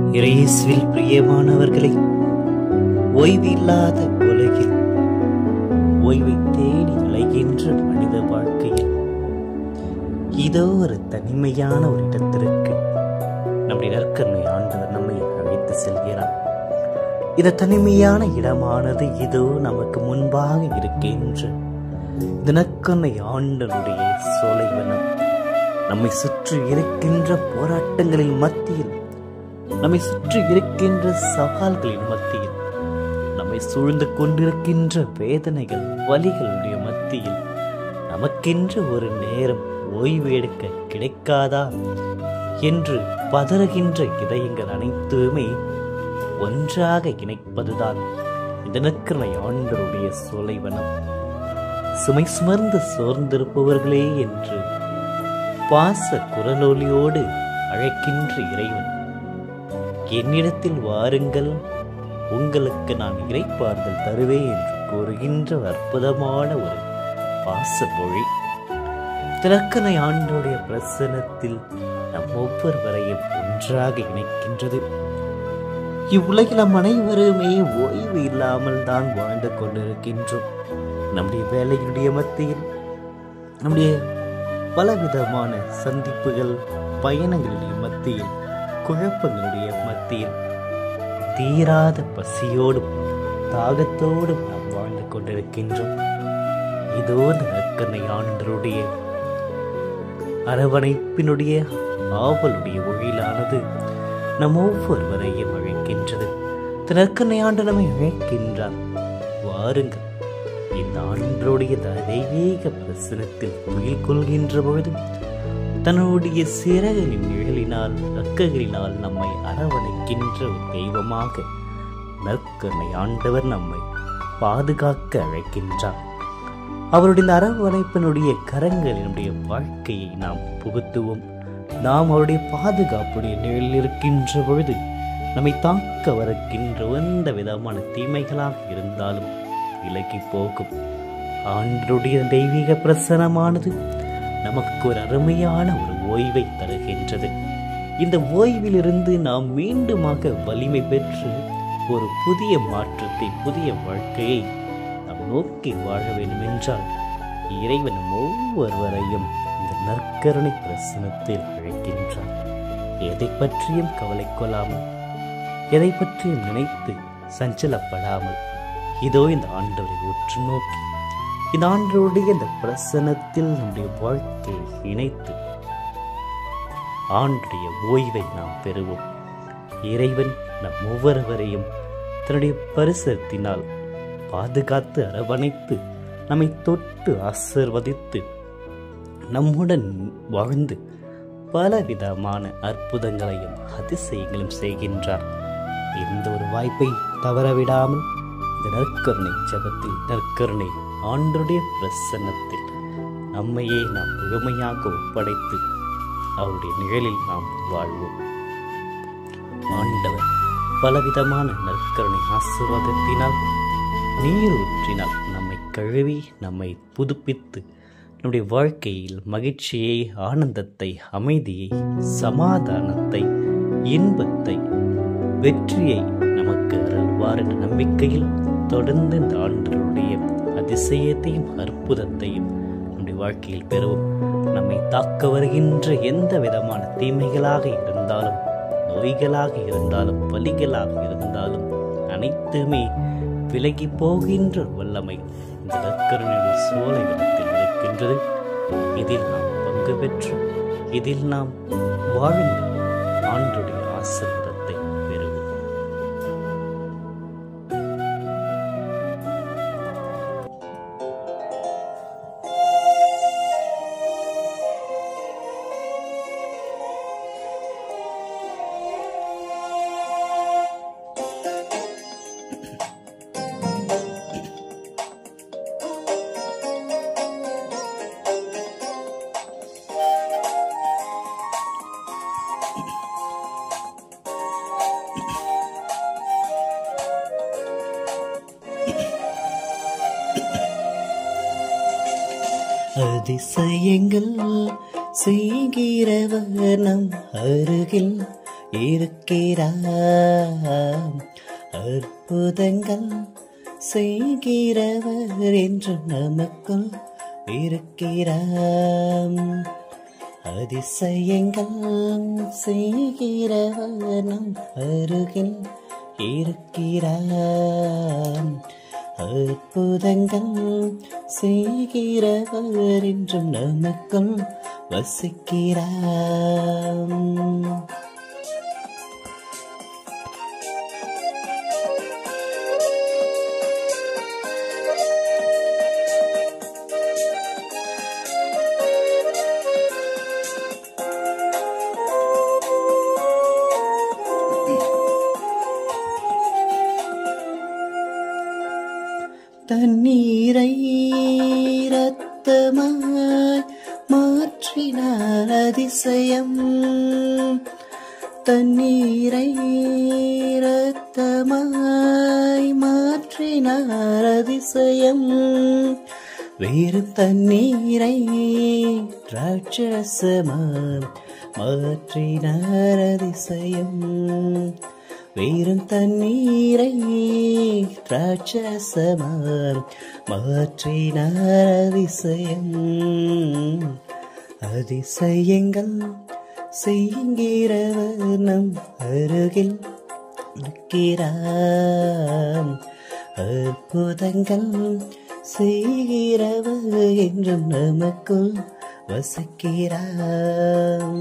இயேசுவில் பிரியமானவர்களே ஓய்வில்லாத உலகில் ஓய்வை தேடி அலைகின்ற மனித வாழ்க்கையில் இதோ ஒரு தனிமையான ஒரு இடத்திற்கு நம்முடைய நற்கருணை ஆண்டவர் நம்மை அழைத்து செல்கிறார் இந்த தனிமையான இடமானது இதோ நமக்கு முன்பாக இருக்கின்ற இந்த நற்கருணை ஆண்டனுடைய சோலைவனம் நம்மை சுற்றி இருக்கின்ற போராட்டங்களின் மத்தியில் நம்மை சுற்றி இருக்கின்ற சவால்களின் மத்தியில் நம்மை சூழ்ந்து கொண்டிருக்கின்ற வேதனைகள் வலிகளுடைய மத்தியில் நமக்கென்று ஒரு நேரம் ஓய்வு எடுக்க கிடைக்காதா என்று பதறுகின்ற இதயங்கள் அனைத்துமே ஒன்றாக இணைப்பதுதான் இந்த நற்கருணை ஆண்டருடைய சோலைவனம் சுமை சுமர்ந்து சோர்ந்திருப்பவர்களே என்று பாச குரலொலியோடு அழைக்கின்ற இறைவன் என்னிடத்தில் வாருங்கள் உங்களுக்கு நான் இறைப்பாறுதல் தருவேன் என்று கூறுகின்ற அற்புதமான ஒரு பாசமொழி திறக்கனை ஆண்டோடைய பிரசனத்தில் நம் ஒவ்வொருவரையும் ஒன்றாக இணைக்கின்றது இவ்வுலகில் நம் அனைவருமே ஓய்வு இல்லாமல் தான் வாழ்ந்து கொண்டிருக்கின்றோம் நம்முடைய வேலையுடைய மத்தியில் நம்முடைய பலவிதமான சந்திப்புகள் பயணங்களுடைய மத்தியில் குழப்பங்களுடைய மத்தியில் தீராத பசியோடும் தாகத்தோடும் நாம் வாழ்ந்து கொண்டிருக்கின்றோம் இதோ நற்கனை ஆண்டருடைய அரவணைப்பினுடைய ஆவலுடைய ஒழிலானது நம் ஒவ்வொருவரையும் அழைக்கின்றது திறக்கனை ஆண்டு நம்மை அழைக்கின்றார் வாருங்கள் இந்த ஆண்டருடைய தெய்வீக பிரசனத்தில் துயில் கொள்கின்ற பொழுது தன்னுடைய சிறகின் நிழலினால் ரக்கங்களினால் நம்மை அரவணைக்கின்ற ஒரு தெய்வமாக நற்கருணை ஆண்டவர் நம்மை பாதுகாக்க அழைக்கின்றார் அவருடைய இந்த அரவணைப்பினுடைய கரங்களினுடைய வாழ்க்கையை நாம் புகுத்துவோம் நாம் அவருடைய பாதுகாப்புடைய நிழலில் இருக்கின்ற பொழுது நம்மை தாக்க வரக்கின்ற எந்த விதமான தீமைகளாக இருந்தாலும் விலகி போகும் ஆண்டருடைய தெய்வீக பிரசனமானது நமக்கு ஒரு அருமையான ஒரு ஓய்வை தருகின்றது இந்த ஓய்விலிருந்து நாம் மீண்டுமாக வலிமை பெற்று ஒரு புதிய மாற்றத்தை புதிய வாழ்க்கையை நாம் நோக்கி வாழ வேண்டும் என்றால் இறைவன் ஒவ்வொருவரையும் இந்த நற்கருணை பிரசனத்தில் அழைக்கின்றார் எதை பற்றியும் கவலை கொள்ளாமல் எதை பற்றியும் நினைத்து சஞ்சலப்படாமல் இதோ இந்த ஆண்டவரை உற்று நோக்கி இந்த ஆண்டவருடைய இந்த பிரசனத்தில் நம்முடைய வாழ்க்கையை இணைத்து ஆண்டுடைய ஓய்வை நாம் பெறுவோம் இறைவன் நம் ஒவ்வொருவரையும் தன்னுடைய பரிசத்தினால் பாதுகாத்து அரவணைத்து நம்மை தொட்டு ஆசிர்வதித்து நம்முடன் வாழ்ந்து பலவிதமான அற்புதங்களையும் அதிசயங்களும் செய்கின்றார் இந்த ஒரு வாய்ப்பை தவறவிடாமல் இந்த நற்கருணை ஜபத்தில் நற்கருணை ஆண்டுடைய பிரசன்னத்தில் நம்மையே நாம் முழுமையாக ஒப்படைத்து அவருடைய நிழலில் நாம் வாழ்வோம் ஆண்டவர் பலவிதமான நற்கருணை ஆசீர்வாதத்தினால் நீர் ஊற்றினால் நம்மை கழுவி நம்மை புதுப்பித்து நம்முடைய வாழ்க்கையில் மகிழ்ச்சியை ஆனந்தத்தை அமைதியை சமாதானத்தை இன்பத்தை வெற்றியை நமக்கு அருள்வார் என்ற நம்பிக்கையில் தொடர்ந்து இந்த ஆண்டருடைய அதிசயத்தையும் அற்புதத்தையும் நம்முடைய வாழ்க்கையில் பெறுவோம் நம்மை தாக்க வருகின்ற எந்த விதமான தீமைகளாக இருந்தாலும் நோய்களாக இருந்தாலும் வலிகளாக இருந்தாலும் அனைத்துமே விலகி போகின்ற வல்லமை இந்த நற்கருணையுடைய சோலை விதத்தில் இருக்கின்றது இதில் நாம் பங்கு பெற்று இதில் நாம் வாழ்ந்து ஆண்டுடைய ஆசீர்வாதத்தை பெறுவோம் அதிசயங்கள் செய்கிறவர் நம் அருகில் இருக்கிறாம் அற்புதங்கள் செய்கிறவர் என்று நமக்குள் இருக்கிறாம் அதிசயங்கள் செய்கிறவர் நம் அருகில் இருக்கிறாம் அற்புதங்கள் செய்கிறவர் என்றும் நமக்குள் வசிக்கிறாம் தண்ணீரை ரத்தமாய் மாற்றினார் அதிசயம் தண்ணீரை ரத்தமாய் மாற்றினார் அதிசயம் வேறு தண்ணீரை ராட்சசமாய் மாற்றினார் அதிசயம் வேறும் தண்ணீரை ராட்சசமார் மாற்றினார் அதிசயம் அதிசயங்கள் செய்கிறவர் நம் அருகில் இருக்கிறாம் அற்புதங்கள் செய்கிறவர் என்றும் நமக்குள் வசிக்கிறாம்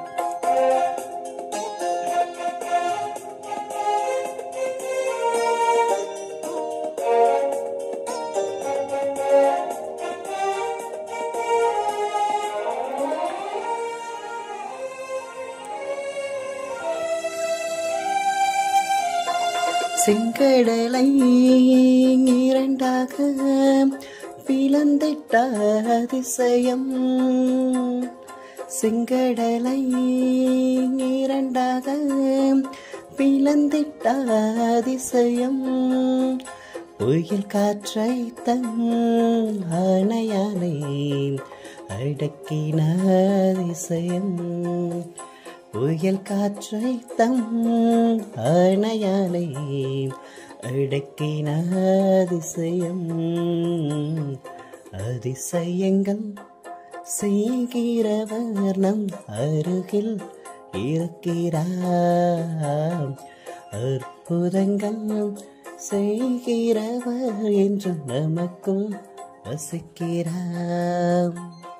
செங்கடலை இரண்டாக பிளந்திட்ட அதிசயம் செங்கடலை இரண்டாக பிளந்திட்ட அதிசயம் புயல் காற்றை தன் அணையானை அடக்கின அதிசயம் புயல் காற்றை தம் அணையாலை அடக்கின அதிசயம் அதிசயங்கள் செய்கிறவர் நம் அருகில் இருக்கிறார் அற்புதங்கள் செய்கிறவர் என்று நமக்குள் வசிக்கிறார்